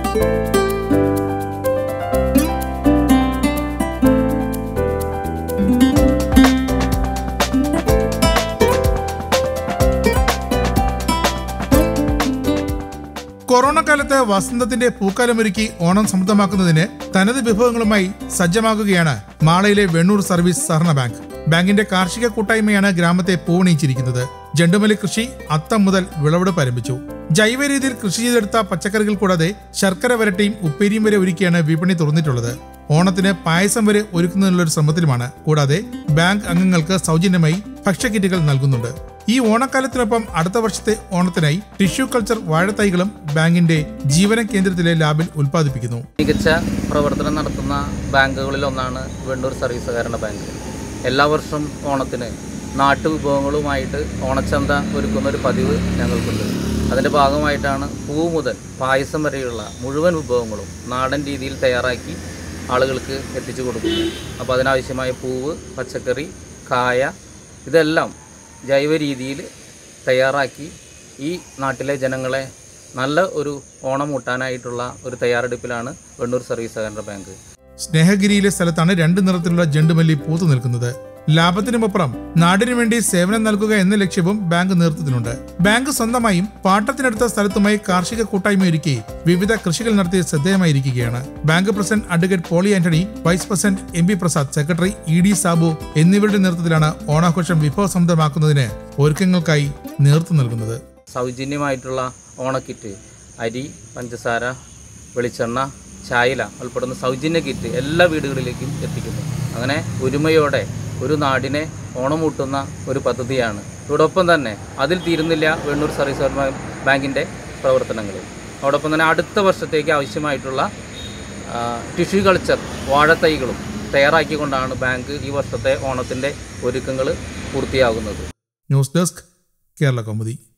corona കാലത്ത് വസന്തത്തിന്റെ പൂക്കാലമൊരുക്കി ഓണം സമൃദ്ധമാക്കുന്നതിന് തനത് വിഭവങ്ങളുമായി സജ്ജമാകുകയാണ് മാളയിലെ വെണ്ണൂർ സർവീസ് സഹകരണ ബാങ്ക് ബാങ്കിന്റെ കാർഷിക കൂട്ടായ്മയാണ് ഗ്രാമത്തെ പൂവണിയിച്ചിരിക്കുന്നത് ജണ്ടുമല്ലി കൃഷി അത്തം മുതൽ വിളവെടുപ്പ് ആരംഭിച്ചു ജൈവ രീതിയിൽ കൃഷി ചെയ്തെടുത്ത പച്ചക്കറികൾ കൂടാതെ ശർക്കര വരട്ടിയും ഉപ്പേരിയും വരെ ഒരുക്കിയാണ് വിപണി തുറന്നിട്ടുള്ളത് ഓണത്തിന് പായസം വരെ ഒരുക്കുന്നതിനുള്ള ഒരു ശ്രമത്തിലുമാണ് കൂടാതെ ബാങ്ക് അംഗങ്ങൾക്ക് സൗജന്യമായി ഭക്ഷ്യക്കിറ്റുകൾ നൽകുന്നുണ്ട് ഈ ഓണക്കാലത്തിനൊപ്പം അടുത്ത വർഷത്തെ ഓണത്തിനായി ടിഷ്യൂ കൾച്ചർ വാഴത്തൈകളും ബാങ്കിന്റെ ജീവന കേന്ദ്രത്തിലെ ലാബിൽ ഉൽപ്പാദിപ്പിക്കുന്നു മികച്ച പ്രവർത്തനം നടത്തുന്ന ബാങ്കുകളിൽ ഒന്നാണ് വെണ്ണൂർ സർവീസ് സഹകരണ ബാങ്ക് എല്ലാ വർഷവും ഓണത്തിന് നാട്ടുവിഭവങ്ങളുമായിട്ട് ഓണച്ചന്ത ഒരുക്കുന്ന ഒരു പതിവ് ഞങ്ങൾക്കുണ്ട് അതിൻ്റെ ഭാഗമായിട്ടാണ് പൂ മുതൽ പായസം വരെയുള്ള മുഴുവൻ വിഭവങ്ങളും നാടൻ രീതിയിൽ തയ്യാറാക്കി ആളുകൾക്ക് എത്തിച്ചു കൊടുക്കുന്നു അപ്പോൾ അതിനാവശ്യമായ പൂവ് പച്ചക്കറി കായ ഇതെല്ലാം ജൈവ രീതിയിൽ തയ്യാറാക്കി ഈ നാട്ടിലെ ജനങ്ങളെ നല്ല ഒരു ഓണം ഊട്ടാനായിട്ടുള്ള ഒരു തയ്യാറെടുപ്പിലാണ് വെണ്ണൂർ സർവീസ് സഹകരണ ബാങ്ക് സ്നേഹഗിരിയിലെ സ്ഥലത്താണ് രണ്ട് നിറത്തിലുള്ള ജണ്ടുമല്ലി പൂത്തു നിൽക്കുന്നത് ലാഭത്തിനുമപ്പുറം നാടിനു വേണ്ടി സേവനം നൽകുക എന്ന ലക്ഷ്യവും ബാങ്ക് നേതൃത്വത്തിനുണ്ട് ബാങ്ക് സ്വന്തമായും പാട്ടത്തിനടുത്ത സ്ഥലത്തുമായി കാർഷിക കൂട്ടായ്മ ഒരുക്കി വിവിധ കൃഷികൾ നടത്തി ശ്രദ്ധേയമായിരിക്കുകയാണ് bank president advocate Poly Antony vice president M P Prasad secretary E D Sabu എന്നിവരുടെ നേതൃത്വത്തിലാണ് ഓണാഘോഷം വിഭവസമൃദ്ധമാക്കുന്നതിന് ഒരുക്കങ്ങൾക്കായി നേതൃത്വം നൽകുന്നത് സൗജന്യമായിട്ടുള്ള ഓണക്കിറ്റ് അരി പഞ്ചസാര വെളിച്ചെണ്ണ ചായല ഉൾപ്പെടുന്ന സൗജന്യ കിറ്റ് എല്ലാ വീടുകളിലേക്കും എത്തിക്കുന്നു അങ്ങനെ ഒരുമയോടെ ഒരു നാടിനെ ഓണമൂട്ടുന്ന ഒരു പദ്ധതിയാണ് ഇതോടൊപ്പം തന്നെ അതിൽ തീരുന്നില്ല വെണ്ണൂർ സർവീസ് സഹകരണ ബാങ്കിൻ്റെ പ്രവർത്തനങ്ങൾ അതോടൊപ്പം തന്നെ അടുത്ത വർഷത്തേക്ക് ആവശ്യമായിട്ടുള്ള ആ, ടിഷ്യൂ കൾച്ചർ വാഴത്തൈകളും തയ്യാറാക്കിക്കൊണ്ടാണ് ബാങ്ക് ഈ വർഷത്തെ ഓണത്തിൻ്റെ ഒരുക്കങ്ങൾ പൂർത്തിയാകുന്നത് ന്യൂസ് ഡെസ്ക് കേരള കൗമുദി